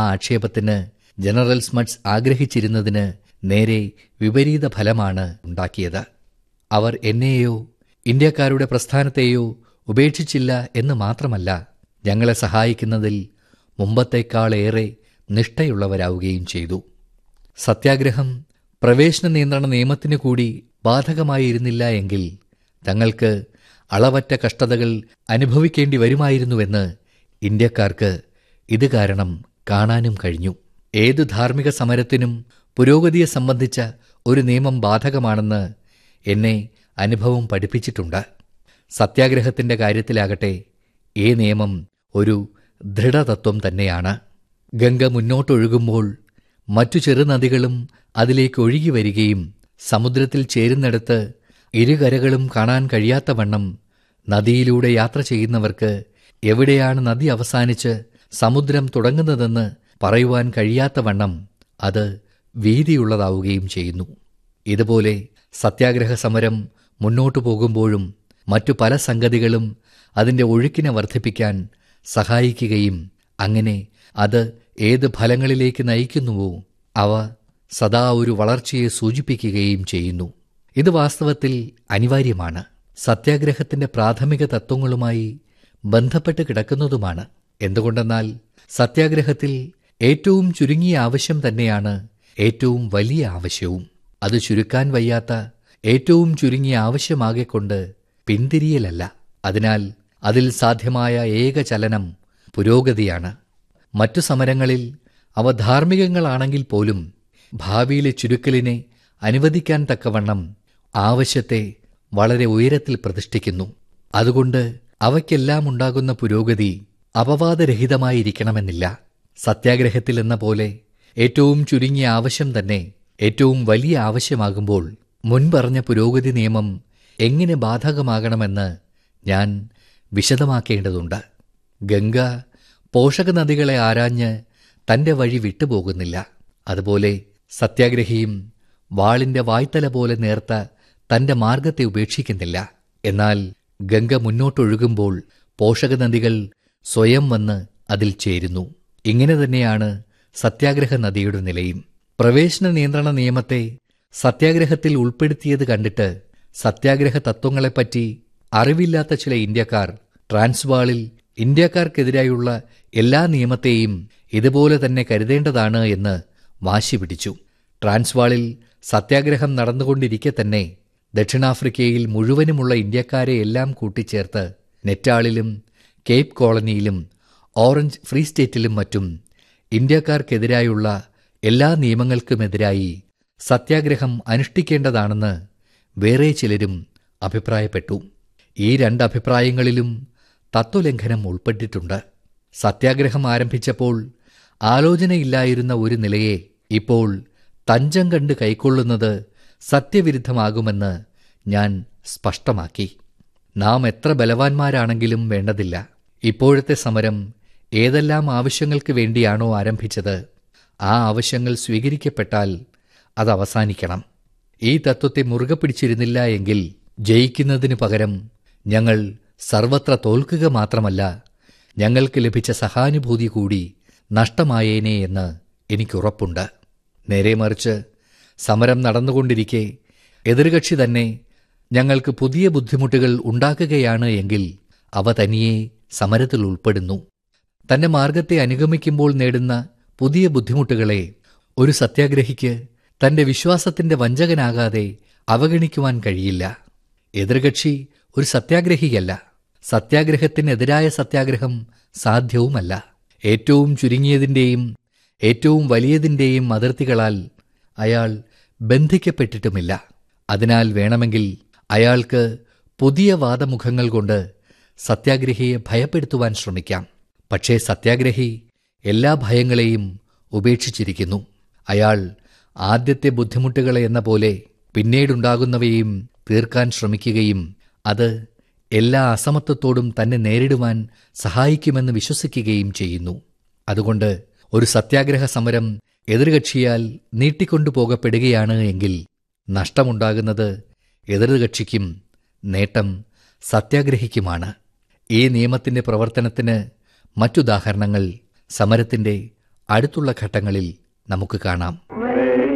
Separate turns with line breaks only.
ആക്ഷേപത്തിന് general Smuts ആഗ്രഹിച്ചിരുന്നതിന് നേരെ വിപരീത ഫലമാണ് ഉണ്ടാക്കിയത് അവർ എന്നെയോ ഇന്ത്യക്കാരുടെ പ്രസ്ഥാനത്തെയോ ഉപേക്ഷിച്ചില്ല എന്ന് മാത്രമല്ല ഞങ്ങളെ സഹായിക്കുന്നതിൽ മുമ്പത്തേക്കാളേറെ നിഷ്ഠയുള്ളവരാവുകയും ചെയ്തു സത്യാഗ്രഹം പ്രവേശന നിയന്ത്രണ നിയമത്തിന് കൂടി ബാധകമായിരുന്നില്ല എങ്കിൽ തങ്ങൾക്ക് അളവറ്റ കഷ്ടതകൾ അനുഭവിക്കേണ്ടി വരുമായിരുന്നുവെന്ന് ഇന്ത്യക്കാർക്ക് ഇത് കാരണം കാണാനും കഴിഞ്ഞു ഏത് ധാർമ്മിക സമരത്തിനും പുരോഗതിയെ സംബന്ധിച്ച ഒരു നിയമം ബാധകമാണെന്ന് എന്നെ അനുഭവം പഠിപ്പിച്ചിട്ടുണ്ട് സത്യാഗ്രഹത്തിന്റെ കാര്യത്തിലാകട്ടെ ഈ നിയമം ഒരു ദൃഢതത്വം തന്നെയാണ് ഗംഗ മുന്നോട്ടൊഴുകുമ്പോൾ മറ്റു ചെറുനദികളും അതിലേക്ക് ഒഴുകി വരികയും സമുദ്രത്തിൽ ചേരുന്നിടത്ത് ഇരുകരകളും കാണാൻ കഴിയാത്തവണ്ണം നദിയിലൂടെ യാത്ര ചെയ്യുന്നവർക്ക് എവിടെയാണ് നദി അവസാനിച്ച് സമുദ്രം തുടങ്ങുന്നതെന്ന് പറയുവാൻ കഴിയാത്തവണ്ണം അത് വീതിയുള്ളതാവുകയും ചെയ്യുന്നു ഇതുപോലെ സത്യാഗ്രഹ സമരം മുന്നോട്ടു പോകുമ്പോഴും മറ്റു പല സംഗതികളും അതിന്റെ ഒഴുക്കിനെ വർദ്ധിപ്പിക്കാൻ സഹായിക്കുകയും അങ്ങനെ അത് ഏത് ഫലങ്ങളിലേക്ക് നയിക്കുന്നുവോ അവ സദാ ഒരു വളർച്ചയെ സൂചിപ്പിക്കുകയും ചെയ്യുന്നു ഇത് വാസ്തവത്തിൽ അനിവാര്യമാണ് സത്യാഗ്രഹത്തിന്റെ പ്രാഥമിക തത്വങ്ങളുമായി ബന്ധപ്പെട്ട് കിടക്കുന്നതുമാണ് എന്തുകൊണ്ടെന്നാൽ സത്യാഗ്രഹത്തിൽ ഏറ്റവും ചുരുങ്ങിയ ആവശ്യം തന്നെയാണ് ഏറ്റവും വലിയ ആവശ്യവും അത് ചുരുക്കാൻ വയ്യാത്ത ഏറ്റവും ചുരുങ്ങിയ ആവശ്യമാകെക്കൊണ്ട് പിന്തിരിയലല്ല അതിനാൽ അതിൽ സാധ്യമായ ഏക ചലനം പുരോഗതിയാണ് മറ്റു സമരങ്ങളിൽ അവ ധാർമ്മികങ്ങളാണെങ്കിൽ പോലും ഭാവിയിലെ ചുരുക്കലിനെ അനുവദിക്കാൻ തക്കവണ്ണം ആവശ്യത്തെ വളരെ ഉയരത്തിൽ പ്രതിഷ്ഠിക്കുന്നു അതുകൊണ്ട് അവയ്ക്കെല്ലാം ഉണ്ടാകുന്ന പുരോഗതി അപവാദരഹിതമായിരിക്കണമെന്നില്ല സത്യാഗ്രഹത്തിൽ എന്ന പോലെ ഏറ്റവും ചുരുങ്ങിയ ആവശ്യം തന്നെ ഏറ്റവും വലിയ ആവശ്യമാകുമ്പോൾ മുൻപറഞ്ഞ പുരോഗതി നിയമം എങ്ങനെ ബാധകമാകണമെന്ന് ഞാൻ വിശദമാക്കേണ്ടതുണ്ട് ഗംഗ പോഷക നദികളെ ആരാഞ്ഞ് തന്റെ വഴി വിട്ടുപോകുന്നില്ല അതുപോലെ സത്യാഗ്രഹിയും വാളിന്റെ വായ്ത്തല പോലെ നേർത്ത തന്റെ മാർഗത്തെ ഉപേക്ഷിക്കുന്നില്ല എന്നാൽ ഗംഗ മുന്നോട്ടൊഴുകുമ്പോൾ പോഷക നദികൾ സ്വയം വന്ന് അതിൽ ചേരുന്നു ഇങ്ങനെ തന്നെയാണ് സത്യാഗ്രഹ നദിയുടെ നിലയും പ്രവേശന നിയന്ത്രണ നിയമത്തെ സത്യാഗ്രഹത്തിൽ ഉൾപ്പെടുത്തിയത് കണ്ടിട്ട് സത്യാഗ്രഹ തത്വങ്ങളെപ്പറ്റി അറിവില്ലാത്ത ചില ഇന്ത്യക്കാർ ട്രാൻസ്വാളിൽ ഇന്ത്യക്കാർക്കെതിരായുള്ള എല്ലാ നിയമത്തെയും ഇതുപോലെ തന്നെ കരുതേണ്ടതാണ് എന്ന് വാശി പിടിച്ചു ട്രാൻസ്വാളിൽ സത്യാഗ്രഹം നടന്നുകൊണ്ടിരിക്കെ തന്നെ ദക്ഷിണാഫ്രിക്കയിൽ മുഴുവനുമുള്ള ഇന്ത്യക്കാരെ എല്ലാം കൂട്ടിച്ചേർത്ത് നെറ്റാളിലും കേപ്പ് കോളനിയിലും ഓറഞ്ച് ഫ്രീ സ്റ്റേറ്റിലും മറ്റും ഇന്ത്യക്കാർക്കെതിരായുള്ള എല്ലാ നിയമങ്ങൾക്കുമെതിരായി സത്യാഗ്രഹം അനുഷ്ഠിക്കേണ്ടതാണെന്ന് വേറെ ചിലരും അഭിപ്രായപ്പെട്ടു ഈ രണ്ട് അഭിപ്രായങ്ങളിലും തത്വലംഘനം ഉൾപ്പെട്ടിട്ടുണ്ട് സത്യാഗ്രഹം ആരംഭിച്ചപ്പോൾ ആലോചനയില്ലായിരുന്ന ഒരു നിലയെ ഇപ്പോൾ തഞ്ചം കണ്ട് കൈക്കൊള്ളുന്നത് സത്യവിരുദ്ധമാകുമെന്ന് ഞാൻ സ്പഷ്ടമാക്കി നാം എത്ര ബലവാന്മാരാണെങ്കിലും വേണ്ടതില്ല ഇപ്പോഴത്തെ സമരം ഏതെല്ലാം ആവശ്യങ്ങൾക്ക് വേണ്ടിയാണോ ആരംഭിച്ചത് ആ ആവശ്യങ്ങൾ സ്വീകരിക്കപ്പെട്ടാൽ അത് അവസാനിക്കണം ഈ തത്വത്തെ മുറുകെ പിടിച്ചിരുന്നില്ല എങ്കിൽ ജയിക്കുന്നതിനു പകരം ഞങ്ങൾ സർവത്ര തോൽക്കുക മാത്രമല്ല ഞങ്ങൾക്ക് ലഭിച്ച സഹാനുഭൂതി കൂടി നഷ്ടമായേനെ എന്ന് എനിക്കുറപ്പുണ്ട് നേരെ മറിച്ച് സമരം നടന്നുകൊണ്ടിരിക്കെ എതിർകക്ഷി തന്നെ ഞങ്ങൾക്ക് പുതിയ ബുദ്ധിമുട്ടുകൾ ഉണ്ടാക്കുകയാണ് എങ്കിൽ അവ തനിയെ സമരത്തിൽ ഉൾപ്പെടുന്നു തന്റെ മാർഗത്തെ അനുഗമിക്കുമ്പോൾ നേടുന്ന പുതിയ ബുദ്ധിമുട്ടുകളെ ഒരു സത്യാഗ്രഹിക്ക് തന്റെ വിശ്വാസത്തിന്റെ വഞ്ചകനാകാതെ അവഗണിക്കുവാൻ കഴിയില്ല എതിർകക്ഷി ഒരു സത്യാഗ്രഹിയല്ല സത്യാഗ്രഹത്തിനെതിരായ സത്യാഗ്രഹം സാധ്യവുമല്ല ഏറ്റവും ചുരുങ്ങിയതിന്റെയും ഏറ്റവും വലിയതിന്റെയും അതിർത്തികളാൽ അയാൾ ബന്ധിക്കപ്പെട്ടിട്ടുമില്ല അതിനാൽ വേണമെങ്കിൽ അയാൾക്ക് പുതിയ വാദമുഖങ്ങൾ കൊണ്ട് സത്യാഗ്രഹിയെ ഭയപ്പെടുത്തുവാൻ ശ്രമിക്കാം പക്ഷേ സത്യാഗ്രഹി എല്ലാ ഭയങ്ങളെയും ഉപേക്ഷിച്ചിരിക്കുന്നു അയാൾ ആദ്യത്തെ ബുദ്ധിമുട്ടുകളെ എന്ന പോലെ പിന്നീടുണ്ടാകുന്നവയും തീർക്കാൻ ശ്രമിക്കുകയും അത് എല്ലാ അസമത്വത്തോടും തന്നെ നേരിടുവാൻ സഹായിക്കുമെന്ന് വിശ്വസിക്കുകയും ചെയ്യുന്നു അതുകൊണ്ട് ഒരു സത്യാഗ്രഹ സമരം എതിർകക്ഷിയാൽ നീട്ടിക്കൊണ്ടുപോകപ്പെടുകയാണ് എങ്കിൽ നഷ്ടമുണ്ടാകുന്നത് എതിർകക്ഷിക്കും നേട്ടം സത്യാഗ്രഹിക്കുമാണ് ഈ നിയമത്തിന്റെ പ്രവർത്തനത്തിന് മറ്റുദാഹരണങ്ങൾ സമരത്തിന്റെ അടുത്തുള്ള ഘട്ടങ്ങളിൽ നമുക്ക് കാണാം
Way